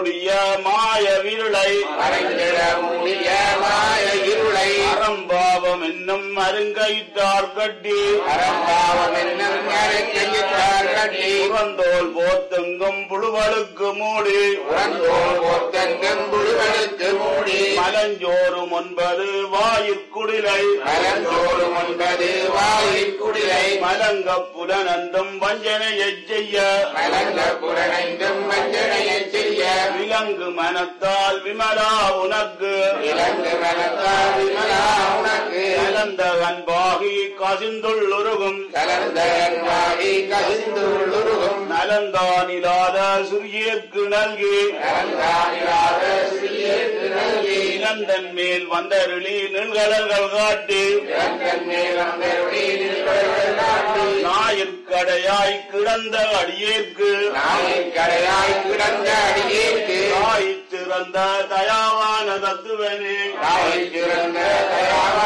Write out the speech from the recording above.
மூடிய மாய விருளை மறைந்திட மூடிய மாய இருளை அறம்பாவம் என்னும் அருங்கயிற்றார் கட்டி அறம்பாவம் என்னும் கையிட்டார் கட்டி புறந்தோல் போத்தெங்கும் புழுவலுக்கு மூடி உறந்தோல் போத்தெங்கும் புழுகளுக்கு மூடி மலஞ்சோறும் ஒன்பது வாயிற்குடிலை மலந்தோறும் ஒன்பது வாயில் குடிலை மலங்க புலனந்தும் வஞ்சனையைச் செய்ய மலங்க புறனைந்தும் வஞ்சனையைச் செய்ய விலங்கு மனத்தால் விமலா உனக்கு இலங்கு மனத்தால் விமலா உனக்கு கலந்த அன்பாகி கசிந்துள்ளுருகும் கலந்த அன்பாகி கசிந்துள்ளுருகும் நலந்தானிலாத சிறியேற்கு நல்கி கலந்தானிலாத சிறியேற்கு நல்கி இளந்தன் மேல் வந்தருளி நின்கடல்கள் காட்டி இளங்கன் மேலம் பெருடி நிற்பவர்கள் நாட்டி ஞாயிற்கடையாய் கிடந்த அடியேற்கு நாளைக் கடையாய் கிடந்த அடியேற்கு தாய் சிறந்த தயாவான தத்துவனே தாய் சிறந்த தயாவ